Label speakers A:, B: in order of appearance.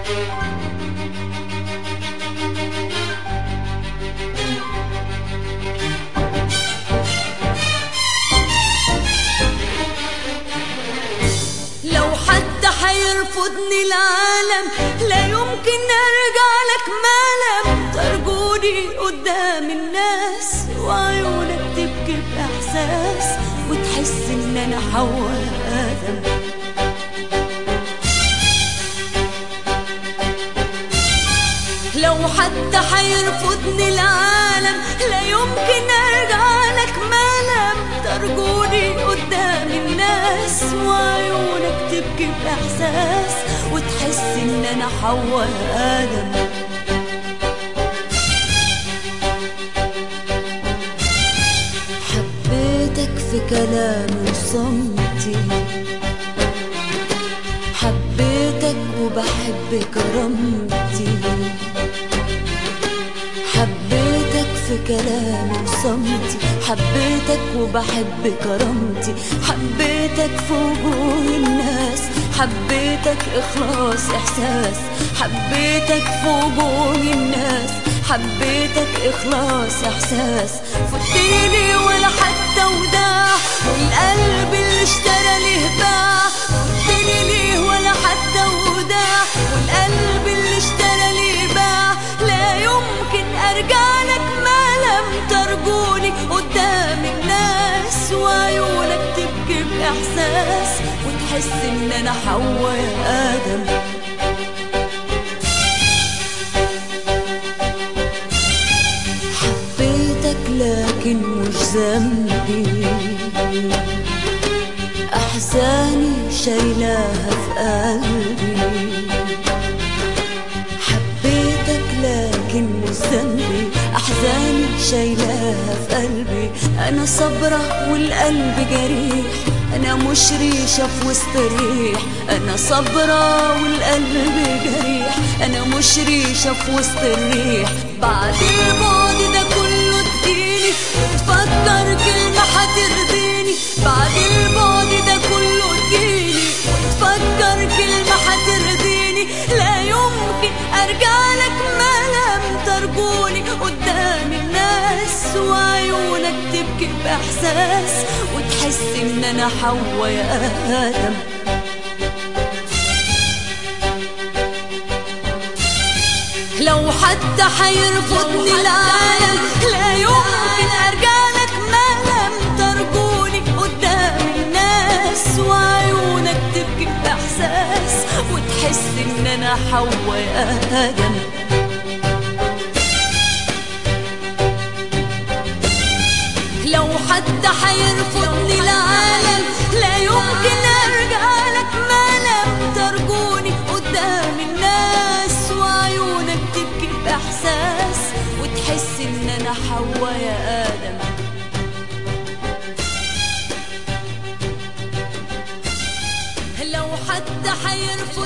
A: لو حتى حيرفضني العالم لا يمكن ارجع لك ما لم ترجوني قدام الناس وعيونك تبكي باحساس وتحس ان انا حواء ادم لو حتى حيرفضني العالم لا يمكن ارجع لك ما لم ترجوني قدام الناس وعيونك تبكي باحساس وتحس ان انا حواء ادم حبيتك في كلامي وصمتي حبيتك وبحب كرامتي حبيتك في كلامي وصمتي حبيتك وبحب كرامتي حبيتك في وجوه الناس حبيتك إخلاص إحساس حبيتك في وجوه الناس حبيتك إخلاص إحساس فتيلي ولا حتى وداع والقلب اللي اشترى ليه باع فتيلي ليه ولا حتى وداع والقلب اللي اشترى ليه باع لا يمكن أرجع لك ما لم ترجوني قدام الناس وعيونك تبكي بإحساس وتحس إن أنا حواء يا آدم حبيتك لكن مش ذنبي أحزاني شايلاها في قلبي حبيتك لكن مش ذنبي أحزاني شايلاها في قلبي أنا صبرة والقلب جريح أنا مش ريشة في وسط الريح أنا صبرة والقلب جريح أنا مش ريشة في وسط الريح بعد البعد ده كله تجيلي وتفكر كلمة هترضيني بعد البعد ده كله تجيلي وتفكر كلمة هترضيني لا يمكن أرجع لك ما لم ترجوني قدام الناس وعيونك تبكي بإحساس وتحس إن أنا حواء يا آدم لو حتى حيرفضني العالم لا يمكن ارجع لك ما لم ترجوني قدام الناس وعيونك تبكي باحساس وتحس ان انا حواء يا ادم لو حتى حيرفضني العالم لا يمكن ارجع لك ما لم ترجوني قدام الناس وعيونك تبكي باحساس وتحس ان انا حواء يا ادم لو حتى حيرفض